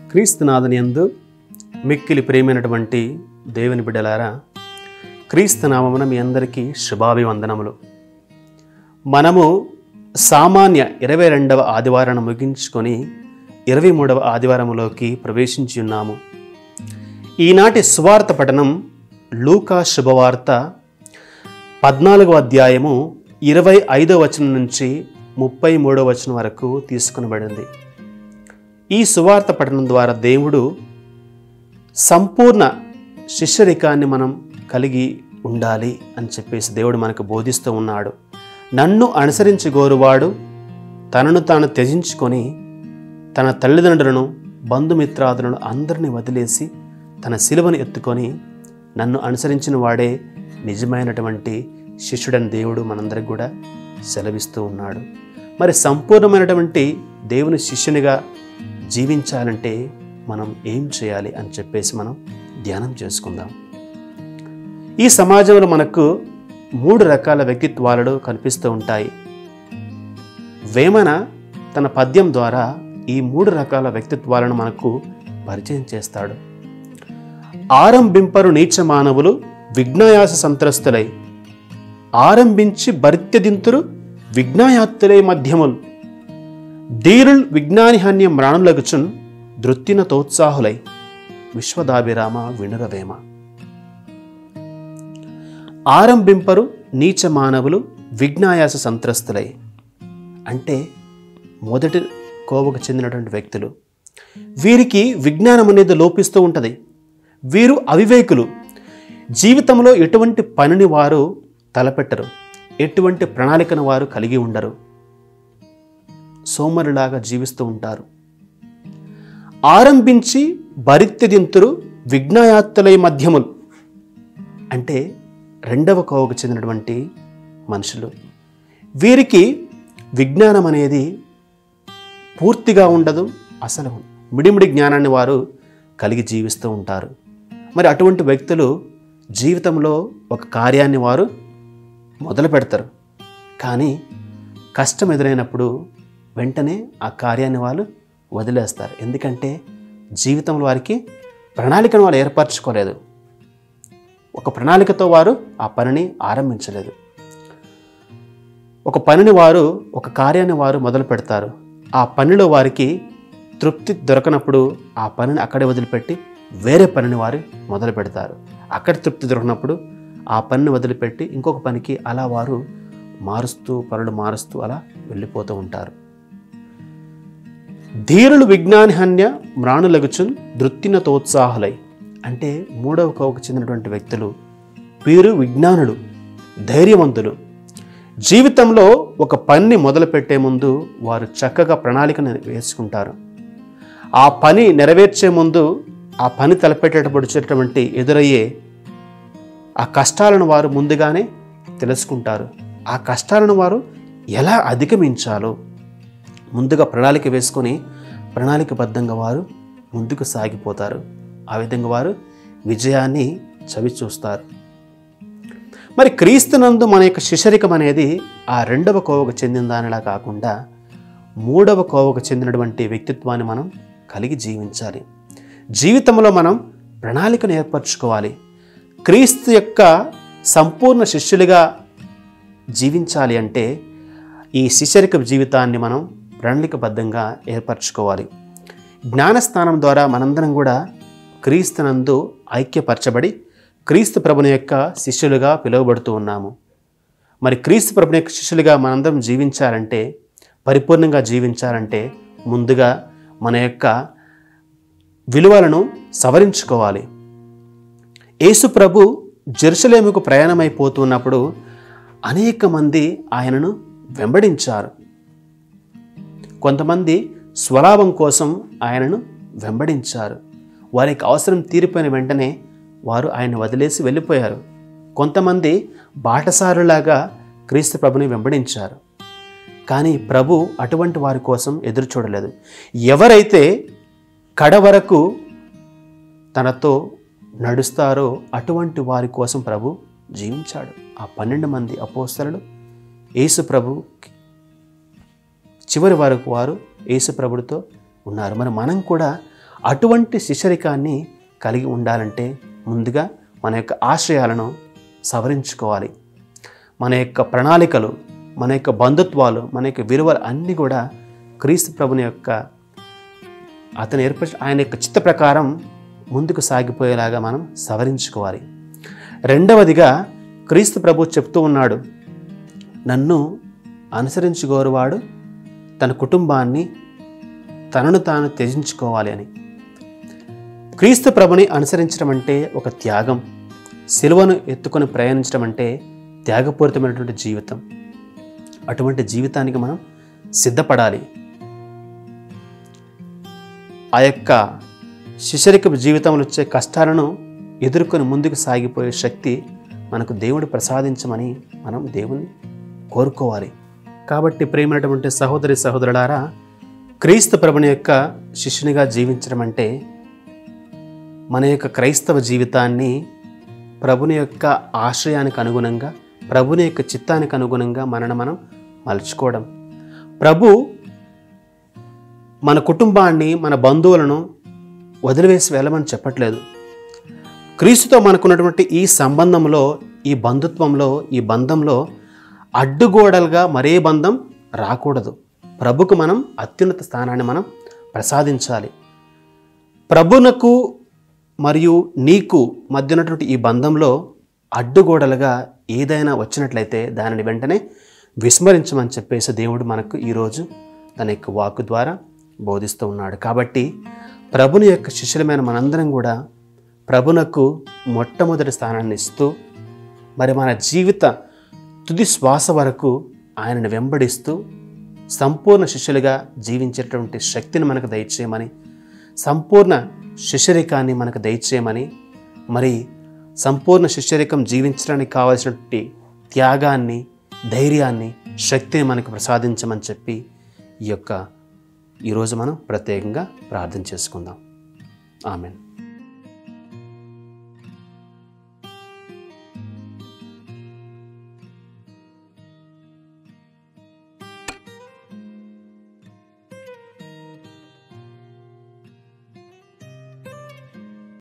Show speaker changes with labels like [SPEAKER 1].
[SPEAKER 1] క్రీస్తునాథని యందు మిక్కిలి ప్రేమైనటువంటి దేవుని బిడ్డలారా క్రీస్తు నామమున మీ అందరికీ శుభాభివందనములు మనము సామాన్య ఇరవై రెండవ ఆదివారాన్ని ముగించుకొని ఇరవై మూడవ ఆదివారములోకి ప్రవేశించి ఉన్నాము ఈనాటి సువార్త పఠనం లూకా శుభవార్త పద్నాలుగవ అధ్యాయము ఇరవై ఐదవ వచనం నుంచి ముప్పై మూడవ వచనం వరకు తీసుకునబడింది ఈ సువార్త పఠనం ద్వారా దేవుడు సంపూర్ణ శిష్యరికాన్ని మనం కలిగి ఉండాలి అని చెప్పేసి దేవుడు మనకు బోధిస్తూ ఉన్నాడు నన్ను అనుసరించి గోరువాడు తనను తాను త్యజించుకొని తన తల్లిదండ్రులను బంధుమిత్రాదులను అందరినీ వదిలేసి తన శిలువను ఎత్తుకొని నన్ను అనుసరించిన వాడే నిజమైనటువంటి శిష్యుడని దేవుడు మనందరికి కూడా సెలవిస్తూ ఉన్నాడు మరి సంపూర్ణమైనటువంటి దేవుని శిష్యునిగా జీవించాలంటే మనం ఏం చేయాలి అని చెప్పేసి మనం ధ్యానం చేసుకుందాం ఈ సమాజంలో మనకు మూడు రకాల వ్యక్తిత్వాలు కనిపిస్తూ ఉంటాయి వేమన తన పద్యం ద్వారా ఈ మూడు రకాల వ్యక్తిత్వాలను మనకు పరిచయం చేస్తాడు ఆరంభింపరు నీచ మానవులు విజ్ఞాయాస సంత్రస్తులై ఆరంభించి భరిత్యదింతురు విజ్ఞాయాత్తులై మధ్యములు ధీరుల్ విజ్ఞానిహన్యం మ్రాణులగుచున్ దృత్తిన తోత్సాహులై విశ్వదాభిరామ వినురవేమ ఆరంభింపరు నీచ మానవులు విజ్ఞాయాస సంత్రస్తులై అంటే మొదటి కోవకు చెందినటువంటి వ్యక్తులు వీరికి విజ్ఞానం అనేది లోపిస్తూ ఉంటుంది వీరు అవివేకులు జీవితంలో ఎటువంటి పనిని వారు తలపెట్టరు ఎటువంటి ప్రణాళికను వారు కలిగి ఉండరు సోమరులాగా జీవిస్తూ ఉంటారు ఆరంభించి భరిత్యదింతురు విజ్ఞాయాత్తులై మధ్యములు అంటే రెండవ కోవకు చెందినటువంటి మనుషులు వీరికి విజ్ఞానం అనేది పూర్తిగా ఉండదు అసలు మిడిమిడి జ్ఞానాన్ని వారు కలిగి జీవిస్తూ ఉంటారు మరి అటువంటి వ్యక్తులు జీవితంలో ఒక కార్యాన్ని వారు మొదలు పెడతారు కానీ కష్టం ఎదురైనప్పుడు వెంటనే ఆ కార్యాన్ని వాళ్ళు వదిలేస్తారు ఎందుకంటే జీవితంలో వారికి ప్రణాళికను వాళ్ళు ఏర్పరచుకోలేదు ఒక ప్రణాళికతో వారు ఆ పనిని ఆరంభించలేదు ఒక పనిని వారు ఒక కార్యాన్ని వారు మొదలు పెడతారు ఆ పనిలో వారికి తృప్తి దొరకనప్పుడు ఆ పనిని అక్కడే వదిలిపెట్టి వేరే పనిని వారు మొదలు పెడతారు అక్కడ తృప్తి దొరకనప్పుడు ఆ పనిని వదిలిపెట్టి ఇంకొక పనికి అలా వారు మారుస్తూ పనులు మారుస్తూ అలా వెళ్ళిపోతూ ఉంటారు ధీరులు విజ్ఞానిహన్య మ్రాణులగుచున్ దృత్తిన తోత్సాహులై అంటే మూడవ కోవకు చెందినటువంటి వ్యక్తులు వీరు విజ్ఞానులు ధైర్యవంతులు జీవితంలో ఒక పనిని మొదలుపెట్టే ముందు వారు చక్కగా ప్రణాళికను వేసుకుంటారు ఆ పని నెరవేర్చే ముందు ఆ పని తలపెట్టేటప్పుడు వచ్చేటటువంటి ఎదురయ్యే ఆ కష్టాలను వారు ముందుగానే తెలుసుకుంటారు ఆ కష్టాలను వారు ఎలా అధిగమించాలో ముందుగా ప్రణాళిక వేసుకొని ప్రణాళికబద్ధంగా వారు ముందుకు సాగిపోతారు ఆ విధంగా వారు విజయాన్ని చవి చూస్తారు మరి క్రీస్తునందు మన యొక్క శిశరికం అనేది ఆ రెండవ కోవకు చెందిన దానిలా కాకుండా మూడవ కోవకు చెందినటువంటి వ్యక్తిత్వాన్ని మనం కలిగి జీవించాలి జీవితంలో మనం ప్రణాళికను ఏర్పరచుకోవాలి క్రీస్తు యొక్క సంపూర్ణ శిష్యులుగా జీవించాలి అంటే ఈ శిశరిక జీవితాన్ని మనం ప్రణాళికబద్ధంగా ఏర్పరచుకోవాలి జ్ఞానస్థానం ద్వారా మనందరం కూడా క్రీస్తునందు ఐక్యపరచబడి క్రీస్తు ప్రభుని యొక్క శిష్యులుగా పిలువబడుతూ ఉన్నాము మరి క్రీస్తు ప్రభుని యొక్క శిష్యులుగా మనందరం జీవించాలంటే పరిపూర్ణంగా జీవించాలంటే ముందుగా మన యొక్క విలువలను సవరించుకోవాలి యేసు ప్రభు జెరూసలేముకు ప్రయాణమైపోతున్నప్పుడు అనేక మంది ఆయనను వెంబడించారు కొంతమంది స్వలాభం కోసం ఆయనను వెంబడించారు వారికి అవసరం తీరిపోయిన వెంటనే వారు ఆయన వదిలేసి వెళ్ళిపోయారు కొంతమంది బాటసారులాగా క్రీస్తు ప్రభుని వెంబడించారు కానీ ప్రభు అటువంటి వారి కోసం ఎదురు చూడలేదు ఎవరైతే కడ వరకు తనతో నడుస్తారో అటువంటి వారి కోసం ప్రభు జీవించాడు ఆ పన్నెండు మంది అపోస్తలు యేసు ప్రభు చివరి వరకు వారు యేసు ప్రభుడితో ఉన్నారు మరి మనం కూడా అటువంటి శిష్యరికాన్ని కలిగి ఉండాలంటే ముందుగా మన యొక్క ఆశయాలను సవరించుకోవాలి మన యొక్క ప్రణాళికలు మన యొక్క బంధుత్వాలు మన యొక్క విలువలు అన్నీ కూడా క్రీస్తు ప్రభుని యొక్క అతను ఏర్పరిచి ఆయన యొక్క చిత్త ప్రకారం ముందుకు సాగిపోయేలాగా మనం సవరించుకోవాలి రెండవదిగా క్రీస్తు ప్రభు చెప్తూ ఉన్నాడు నన్ను అనుసరించుకోరువాడు తన కుటుంబాన్ని తనను తాను త్యజించుకోవాలి అని క్రీస్తు ప్రభుని అనుసరించడం అంటే ఒక త్యాగం సిలువను ఎత్తుకొని ప్రయాణించడం అంటే త్యాగపూరితమైనటువంటి జీవితం అటువంటి జీవితానికి మనం సిద్ధపడాలి ఆ యొక్క శిశరిక జీవితంలో వచ్చే కష్టాలను ఎదుర్కొని ముందుకు సాగిపోయే శక్తి మనకు దేవుడు ప్రసాదించమని మనం దేవుని కోరుకోవాలి కాబట్టి ప్రేమైనటువంటి సహోదరి సహోదరులారా క్రీస్తు ప్రభుని యొక్క శిష్యునిగా జీవించడం అంటే మన యొక్క క్రైస్తవ జీవితాన్ని ప్రభుని యొక్క ఆశ్రయానికి అనుగుణంగా ప్రభుని యొక్క చిత్తానికి అనుగుణంగా మనను మనం మలుచుకోవడం ప్రభు మన కుటుంబాన్ని మన బంధువులను వదిలివేసి వెళ్ళమని చెప్పట్లేదు క్రీస్తుతో మనకున్నటువంటి ఈ సంబంధంలో ఈ బంధుత్వంలో ఈ బంధంలో అడ్డుగోడలుగా మరే బంధం రాకూడదు ప్రభుకు మనం అత్యున్నత స్థానాన్ని మనం ప్రసాదించాలి ప్రభునకు మరియు నీకు మధ్య ఉన్నటువంటి ఈ బంధంలో అడ్డుగోడలుగా ఏదైనా వచ్చినట్లయితే దానిని వెంటనే విస్మరించమని చెప్పేసి దేవుడు మనకు ఈరోజు తన యొక్క వాక్కు ద్వారా బోధిస్తూ ఉన్నాడు కాబట్టి ప్రభుని యొక్క శిష్యులమైన మనందరం కూడా ప్రభునకు మొట్టమొదటి స్థానాన్ని ఇస్తూ మరి మన జీవిత తుది శ్వాస వరకు ఆయనను వెంబడిస్తూ సంపూర్ణ శిష్యులుగా జీవించేటటువంటి శక్తిని మనకు దయచేయమని సంపూర్ణ శిష్యరికాన్ని మనకు దయచేయమని మరి సంపూర్ణ శిష్యరికం జీవించడానికి కావాల్సినటువంటి త్యాగాన్ని ధైర్యాన్ని శక్తిని మనకు ప్రసాదించమని చెప్పి ఈ యొక్క ఈరోజు మనం ప్రత్యేకంగా ప్రార్థన చేసుకుందాం ఆమెన్